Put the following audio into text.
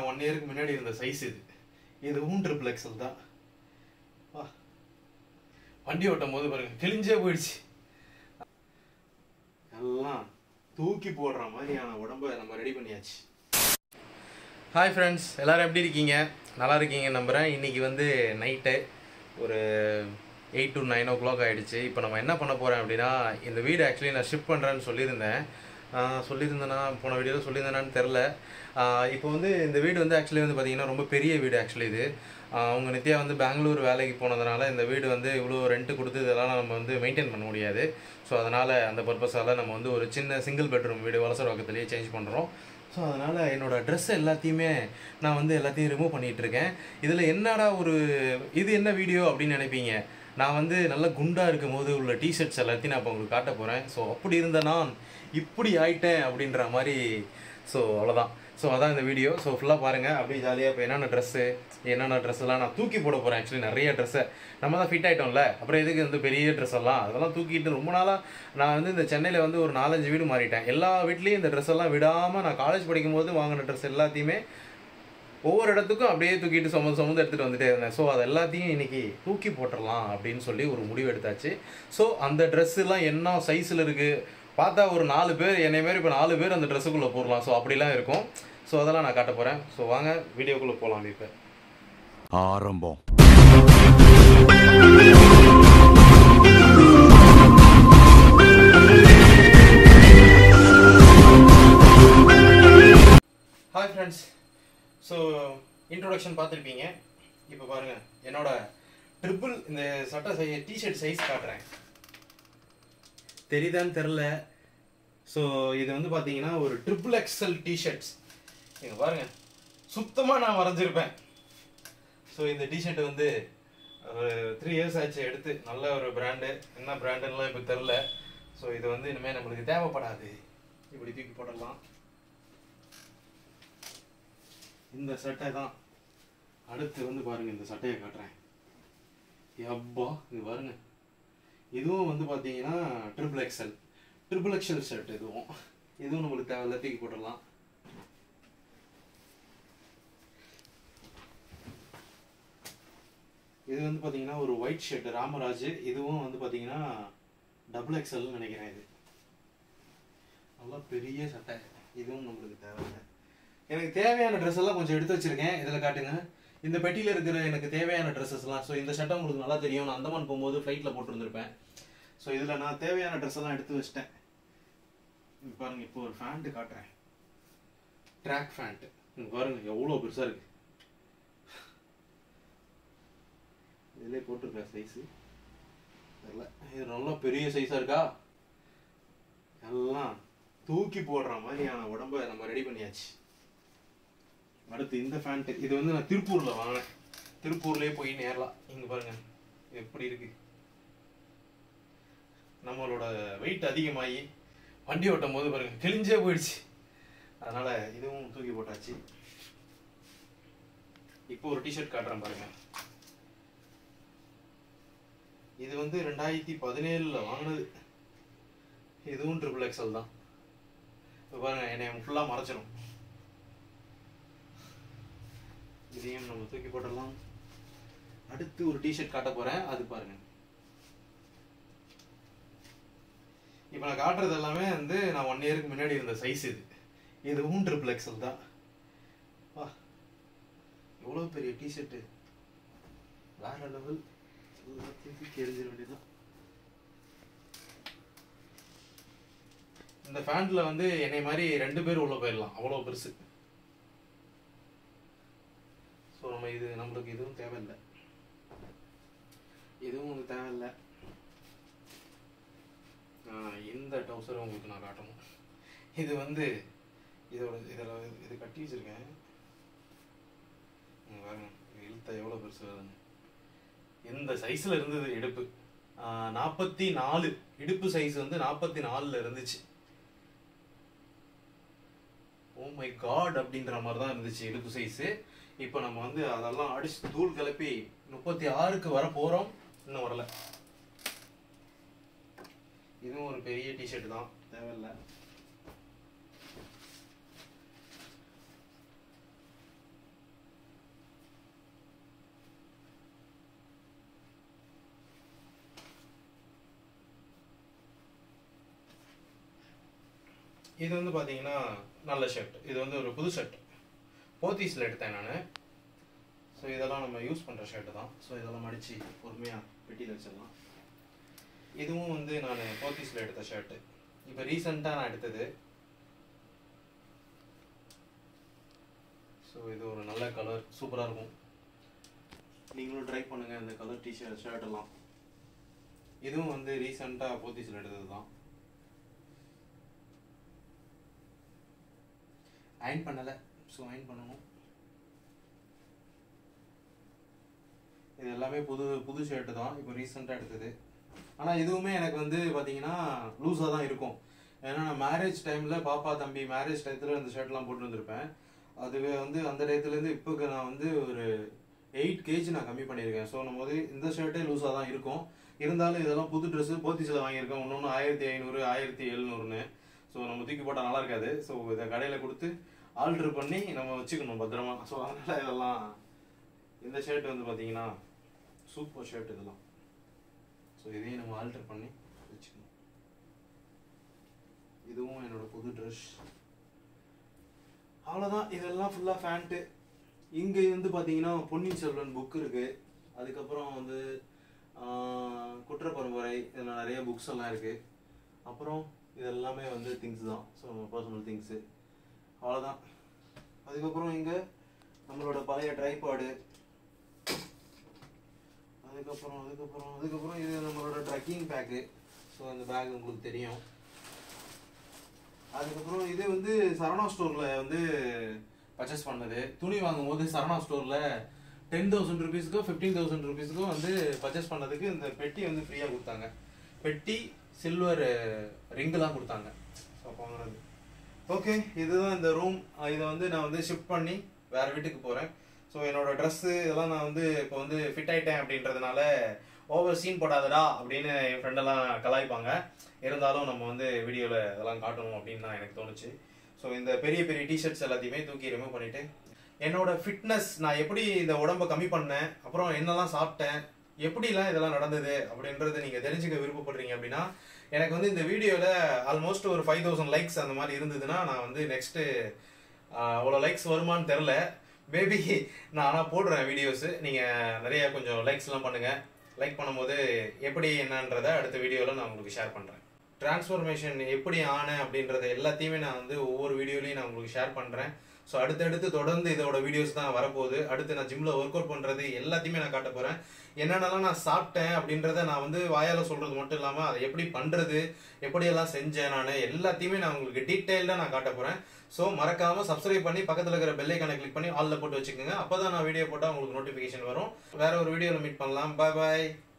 நான் ஒன் இயருக்கு முன்னாடி இருந்த சைஸ் இது இதுவும் ட்ரிபிள் எக்ஸல் தான் வா வண்டி ஓட்டும் போது பாருங்க கிழிஞ்சே போயிடுச்சு எல்லாம் தூக்கி போடுற மாதிரியான உடம்ப நம்ம ரெடி பண்ணியாச்சு ஹாய் ஃப்ரெண்ட்ஸ் எல்லாரும் எப்படி இருக்கீங்க நல்லா இருக்கீங்க நம்புகிறேன் இன்றைக்கி வந்து நைட்டு ஒரு eight to nine o'clock ஆகிடுச்சு இப்போ நம்ம என்ன பண்ண போகிறேன் அப்படின்னா இந்த வீடு ஆக்சுவலி நான் ஷிஃப்ட் பண்ணுறேன்னு சொல்லியிருந்தேன் ஆஹ் சொல்லியிருந்தேனா போன வீடியோவில் சொல்லியிருந்தேனான்னு தெரில இப்போ வந்து இந்த வீடு வந்து ஆக்சுவலி வந்து பார்த்திங்கன்னா ரொம்ப பெரிய வீடு ஆக்சுவலி இது ஆஹ் அவங்க நித்யா வந்து பெங்களூர் வேலைக்கு போனதுனால இந்த வீடு வந்து இவ்வளோ ரெண்ட் கொடுத்து இதெல்லாம் நம்ம வந்து மெயின்டைன் பண்ண முடியாது ஸோ அதனால் அந்த பர்பஸால் நம்ம வந்து ஒரு சின்ன சிங்கிள் பெட்ரூம் வீடு வலசரவாக்கத்துலேயே சேஞ்ச் பண்ணுறோம் ஸோ அதனால் என்னோட ட்ரெஸ் எல்லாத்தையுமே நான் வந்து எல்லாத்தையும் ரிமூவ் பண்ணிகிட்டு இருக்கேன் இதில் என்னடா ஒரு இது என்ன வீடியோ அப்படின்னு நினைப்பீங்க நான் வந்து நல்ல குண்டா இருக்கும் போது உள்ள டிஷர்ட்ஸ் எல்லாத்தையும் நான் இப்போ உங்களுக்கு காட்ட போகிறேன் ஸோ அப்படி இருந்த நான் இப்படி ஆயிட்டேன் அப்படின்ற மாதிரி ஸோ அவ்வளோதான் ஸோ அதான் இந்த வீடியோ ஸோ ஃபுல்லாக பாருங்கள் அப்படியே ஜாலியாக இப்போ என்னென்ன ட்ரெஸ்ஸு என்னென்ன ட்ரெஸ் எல்லாம் நான் தூக்கி போட போகிறேன் ஆக்சுவலி நிறைய ட்ரெஸ்ஸை நம்ம தான் ஃபிட் ஆகிட்டோம்ல அப்புறம் எதுக்கு வந்து பெரிய ட்ரெஸ் எல்லாம் அதெல்லாம் தூக்கிட்டு ரொம்ப நாளாக நான் வந்து இந்த சென்னையில் வந்து ஒரு நாலஞ்சு வீடு மாறிட்டேன் எல்லா வீட்லேயும் இந்த ட்ரெஸ் எல்லாம் விடாமல் நான் காலேஜ் படிக்கும்போது வாங்கின ட்ரெஸ் எல்லாத்தையுமே ஒவ்வொரு இடத்துக்கும் அப்படியே தூக்கிட்டு சுமந்து சுமந்து எடுத்துகிட்டு வந்துட்டே இருந்தேன் ஸோ அது எல்லாத்தையும் இன்னைக்கு தூக்கி போட்டுடலாம் அப்படின்னு சொல்லி ஒரு முடிவு எடுத்தாச்சு ஸோ அந்த ட்ரெஸ்ஸுலாம் என்ன சைஸில் இருக்குது பார்த்தா ஒரு நாலு பேர் என்னை மாரி இப்போ நாலு பேர் அந்த ட்ரெஸ்ஸுக்குள்ளே போடலாம் ஸோ அப்படிலாம் இருக்கும் ஸோ அதெல்லாம் நான் காட்ட போகிறேன் ஸோ வாங்க வீடியோக்குள்ளே போகலாம் இப்போ ஆரம்பம் ஹாய் ஃப்ரெண்ட்ஸ் ஸோ இன்ட்ரோடக்ஷன் பார்த்துருப்பீங்க இப்போ பாருங்க என்னோட ட்ரிபிள் இந்த சட்டை சை டிஷர்ட் சைஸ் காட்டுறேன் தெரியுதான்னு தெரில ஸோ இது வந்து பார்த்தீங்கன்னா ஒரு ட்ரிபிள் எக்ஸல் டிஷர்ட்ஸ் இங்க பாருங்க சுத்தமாக நான் வரைஞ்சிருப்பேன் ஸோ இந்த டிஷர்ட் வந்து ஒரு த்ரீ இயர்ஸ் ஆச்சு எடுத்து நல்ல ஒரு பிராண்டு என்ன பிராண்டுலாம் இப்போ தெரில ஸோ இது வந்து இனிமேல் நம்மளுக்கு தேவைப்படாது இப்படி தூக்கி போட்டுடலாம் இந்த சட்டை தான் அடுத்து வந்து பாருங்க இந்த சட்டையை காட்டுறேன் எப்பா இது பாருங்க இதுவும் வந்து பார்த்தீங்கன்னா triple XL triple XL shirt இதுவும் இதுவும் நம்மளுக்கு தேவையில்ல தூக்கி போட்டுடலாம் இது வந்து பார்த்தீங்கன்னா ஒரு ஒயிட் ஷர்ட் ராமராஜ் இதுவும் வந்து பார்த்தீங்கன்னா டபுள் எக்ஸல்னு நினைக்கிறேன் இது நல்லா பெரிய சட்டை இதுவும் நம்மளுக்கு தேவையில்லை எனக்கு தேவையான ட்ரெஸ் எல்லாம் கொஞ்சம் எடுத்து வச்சிருக்கேன் இதில் காட்டுங்க இந்த பெட்டியில் இருக்கிற எனக்கு தேவையான ட்ரெஸ்ஸஸ்லாம் ஸோ இந்த சட்டை உங்களுக்கு நல்லா தெரியும் நான் அந்தமான் போகும்போது ஃப்ளைட்டில் போட்டுருந்துருப்பேன் ஸோ இதில் நான் தேவையான ட்ரெஸ் எல்லாம் எடுத்து வச்சிட்டேன் இங்க பாருங்க இப்போ ஒரு ஃபேண்ட்டு காட்டுறேன் ட்ராக் ஃபேண்ட் இங்க பாருங்க எவ்வளோ பெருசாக இருக்கு இதிலே போட்டிருக்கேன் சைஸு தெரியல இது நல்லா பெரிய சைஸாக இருக்கா எல்லாம் தூக்கி போடுற மாதிரியான உடம்ப நம்ம ரெடி பண்ணியாச்சு அடுத்து இந்த ஃபேண்ட் இது வந்து நான் திருப்பூர்ல வாங்கினேன் திருப்பூர்லயே போய் நேரலாம் இங்க பாருங்க இது எப்படி இருக்கு நம்மளோட வெயிட் அதிகமாகி வண்டி ஓட்டும் போது பாருங்க கிழிஞ்சே போயிடுச்சு அதனால இதுவும் தூக்கி போட்டாச்சு இப்போ ஒரு டிஷர்ட் காட்டுறேன் பாருங்க இது வந்து ரெண்டாயிரத்தி பதினேழுல வாங்கினது இதுவும் ட்ரிபிள் எக்ஸல் தான் இப்போ பாருங்க என்னை ஃபுல்லாக மறைச்சிடும் இதையும் நம்ம தூக்கி போட்டுடலாம் அடுத்து ஒரு டிஷர்ட் காட்ட போறேன் அது பாருங்க இப்போ நான் காட்டுறது எல்லாமே வந்து நான் ஒன் இயருக்கு முன்னாடி இருந்த சைஸ் இது இதுவும் ட்ரிபிள் எக்ஸல் தான் வா எவ்வளோ பெரிய டிஷர்ட்டு வேற லெவல் எல்லாத்தையும் தூக்கி எறிஞ்சிட வேண்டியதுதான் இந்த ஃபேண்ட்ல வந்து என்னை மாதிரி ரெண்டு பேர் உள்ள போயிடலாம் அவ்வளோ பெருசு ஸோ நம்ம இது நம்மளுக்கு இதுவும் தேவையில்லை இதுவும் உங்களுக்கு தேவையில்லை ஆஹ் இந்த டவுசரும் உங்களுக்கு நான் காட்டணும் இது வந்து இதோட இதில் இது கட்டி வச்சிருக்கேன் இங்க பாருங்க இது இழுத்த எவ்வளோ பெருசு வருதுன்னு எந்த சைஸில் இருந்தது இடுப்பு நாற்பத்தி நாலு இடுப்பு சைஸ் வந்து நாற்பத்தி நாலில் இருந்துச்சு ஓ மை காட் அப்படின்ற மாதிரி தான் இருந்துச்சு இடுப்பு சைஸு இப்போ நம்ம வந்து அதெல்லாம் அடிச்சு தூள் கிளப்பி முப்பத்தி ஆறுக்கு வர போகிறோம் இன்னும் வரல இதுவும் ஒரு பெரிய டிஷர்ட் தான் தேவையில்லை இது வந்து பார்த்தீங்கன்னா நல்ல ஷர்ட் இது வந்து ஒரு புது ஷர்ட் போத்தீஸில் எடுத்தேன் நான் ஸோ இதெல்லாம் நம்ம யூஸ் பண்ணுற ஷர்ட்டு தான் ஸோ இதெல்லாம் மடித்து பொறுமையாக பெட்டியில் வச்சிடலாம் இதுவும் வந்து நான் போத்தீஸில் எடுத்த ஷர்ட்டு இப்போ ரீசெண்டாக நான் எடுத்தது ஸோ இது ஒரு நல்ல கலர் சூப்பராக இருக்கும் நீங்களும் ட்ரை பண்ணுங்கள் இந்த கலர் டிஷர்ட் ஷர்ட் எல்லாம் இதுவும் வந்து ரீசெண்டாக போத்தீஸில் எடுத்தது தான் அயன் பண்ணலை ஸோ அயன் பண்ணணும் இது எல்லாமே புது புது ஷர்ட்டு தான் இப்போ ரீசெண்டாக எடுத்தது ஆனால் இதுவுமே எனக்கு வந்து பார்த்தீங்கன்னா லூஸாக தான் இருக்கும் ஏன்னா நான் மேரேஜ் டைமில் பாப்பா தம்பி மேரேஜ் டயத்தில் இந்த ஷர்ட்லாம் போட்டு வந்திருப்பேன் அதுவே வந்து அந்த டயத்துலேருந்து இப்போக்கு நான் வந்து ஒரு எயிட் கேஜி நான் கம்மி பண்ணியிருக்கேன் ஸோ நம்ம போது இந்த ஷர்ட்டே லூஸாக தான் இருக்கும் இருந்தாலும் இதெல்லாம் புது ட்ரெஸ்ஸு போத்திஸில் வாங்கியிருக்கேன் ஒன்று ஒன்று ஆயிரத்தி ஐநூறு ஆயிரத்தி எழுநூறுன்னு ஸோ நம்ம தூக்கி போட்டால் நல்லா இருக்காது ஸோ இதை கடையில் கொடுத்து ஆல்ட்ரு பண்ணி நம்ம வச்சுக்கணும் பத்திரமா ஸோ அதனால் இதெல்லாம் இந்த ஷர்ட் வந்து பார்த்தீங்கன்னா சூப்பர் ஷர்ட் இதெல்லாம் ஸோ இதையும் நம்ம ஆல்டர் பண்ணி வச்சுக்கணும் இதுவும் என்னோட புது ட்ரெஸ் அவ்வளோதான் இதெல்லாம் ஃபுல்லாக ஃபேண்ட்டு இங்கே வந்து பார்த்தீங்கன்னா பொன்னியின் செல்வன் புக் இருக்கு அதுக்கப்புறம் வந்து ஆஹ், குற்ற பரம்பரை இதில் நிறைய புக்ஸ் எல்லாம் இருக்கு அப்புறம் இது எல்லாமே வந்து திங்ஸ் தான் ஸோ பர்சனல் திங்ஸு அவ்வளோதான் அதுக்கப்புறம் இங்கே நம்மளோட பழைய ட்ரைபாடு அதுக்கப்புறம் அதுக்கப்புறம் அதுக்கப்புறம் இது நம்மளோட ட்ரக்கிங் பேக்கு ஸோ அந்த பேக் உங்களுக்கு தெரியும் அதுக்கப்புறம் இது வந்து சரணா ஸ்டோரில் வந்து பர்ச்சேஸ் பண்ணது துணி வாங்கும்போது சரணா ஸ்டோரில் டென் தௌசண்ட் ருபீஸ்க்கோ ஃபிஃப்டீன் தௌசண்ட் ருபீஸ்க்கோ வந்து பர்ச்சேஸ் பண்ணதுக்கு இந்த பெட்டி வந்து ஃப்ரீயாக கொடுத்தாங்க பெட்டி சில்வர் ரிங்குலாம் கொடுத்தாங்க ஸோ வாங்கினது ஓகே இதுதான் இந்த ரூம் இதை வந்து நான் வந்து ஷிஃப்ட் பண்ணி வேற வீட்டுக்கு போகிறேன் ஸோ என்னோட ட்ரெஸ்ஸு இதெல்லாம் நான் வந்து இப்போ வந்து ஃபிட் ஆயிட்டேன் அப்படின்றதுனால ஓவர் சீன் போடாதடா அப்படின்னு என் ஃப்ரெண்டெல்லாம் கலாய்ப்பாங்க இருந்தாலும் நம்ம வந்து வீடியோவில் இதெல்லாம் காட்டணும் அப்படின்னு தான் எனக்கு தோணுச்சு ஸோ இந்த பெரிய பெரிய டிஷர்ட்ஸ் எல்லாத்தையுமே தூக்கி ரிமூவ் பண்ணிட்டு என்னோட ஃபிட்னஸ் நான் எப்படி இந்த உடம்ப கம்மி பண்ணேன் அப்புறம் என்னெல்லாம் சாப்பிட்டேன் எப்படிலாம் இதெல்லாம் நடந்தது அப்படின்றது நீங்கள் தெரிஞ்சுக்க விருப்பப்படுறீங்க அப்படின்னா எனக்கு வந்து இந்த வீடியோவில் ஆல்மோஸ்ட் ஒரு ஃபைவ் தௌசண்ட் லைக்ஸ் அந்த மாதிரி இருந்ததுன்னா நான் வந்து நெக்ஸ்ட்டு அவ்வளோ லைக்ஸ் வருமான்னு தெரில மேபி நான் ஆனால் போடுறேன் வீடியோஸு நீங்கள் நிறைய கொஞ்சம் லைக்ஸ்லாம் பண்ணுங்கள் லைக் பண்ணும்போது எப்படி என்னன்றத அடுத்த வீடியோவில் நான் உங்களுக்கு ஷேர் பண்ணுறேன் டிரான்ஸ்ஃபர்மேஷன் எப்படி ஆனேன் அப்படின்றத எல்லாத்தையுமே நான் வந்து ஒவ்வொரு வீடியோலையும் நான் உங்களுக்கு ஷேர் பண்ணுறேன் ஸோ அடுத்தடுத்து தொடர்ந்து இதோட வீடியோஸ் தான் வரப்போகுது அடுத்து நான் ஜிம்மில் ஒர்க் அவுட் பண்ணுறது எல்லாத்தையுமே நான் காட்ட போகிறேன் என்னென்னலாம் நான் சாப்பிட்டேன் அப்படின்றத நான் வந்து வாயால் சொல்கிறது மட்டும் இல்லாமல் அதை எப்படி பண்ணுறது எப்படியெல்லாம் செஞ்சேன் நான் எல்லாத்தையுமே நான் உங்களுக்கு டீட்டெயில்டாக நான் காட்ட போகிறேன் ஸோ மறக்காமல் சப்ஸ்கிரைப் பண்ணி பக்கத்தில் இருக்கிற பெல்லைக்கான கிளிக் பண்ணி ஆலில் போட்டு வச்சுக்கோங்க அப்போ தான் நான் வீடியோ போட்டால் உங்களுக்கு நோட்டிஃபிகேஷன் வரும் வேற ஒரு வீடியோவில் மீட் பண்ணலாம் பாய் பாய்